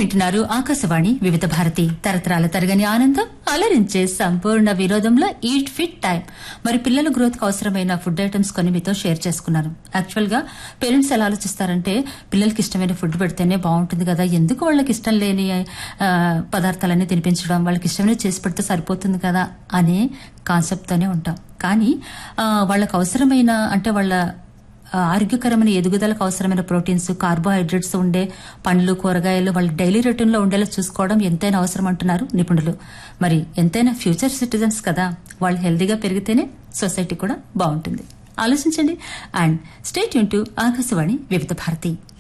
వింటున్నారు ఆకాశవాణి వివిధ భారతి తరతరాల తరగని ఆనందం అలరించే సంపూర్ణ వినోదంలో ఈట్ ఫిట్ టైం మరి పిల్లల గ్రోత్ కు అవసరమైన ఫుడ్ ఐటమ్స్ కొన్ని మీతో షేర్ చేసుకున్నాను యాక్చువల్ గా పేరెంట్స్ ఎలా ఆలోచిస్తారంటే పిల్లలకి ఇష్టమైన ఫుడ్ పెడితేనే బాగుంటుంది కదా ఎందుకు వాళ్ళకి ఇష్టం లేని ఆ, పదార్థాలన్నీ తినిపించడం వాళ్ళకి ఇష్టమైన చేసి పెడితే సరిపోతుంది కదా అనే కాన్సెప్ట్ తోనే ఉంటాం కానీ ఆ, వాళ్ళకి అవసరమైన అంటే వాళ్ళ ఆ, ఆరోగ్యకరమైన ఎదుగుదలకు అవసరమైన ప్రోటీన్స్ కార్బోహైడ్రేట్స్ ఉండే పండ్లు కూరగాయలు వాళ్ళ డైలీ రొటీన్ లో ఉండేలా చూసుకోవడం ఎంతైనా అవసరం అంటున్నారు నిపుణులు మరి ఎంతైనా ఫ్యూచర్ సిటిజన్స్ కదా వాళ్ళు హెల్దీగా పెరిగితేనే సొసైటీ కూడా బాగుంటుంది ఆలోచించండి అండ్ స్టేట్ యూన్ టు ఆకాశవాణి వివిధ భారతి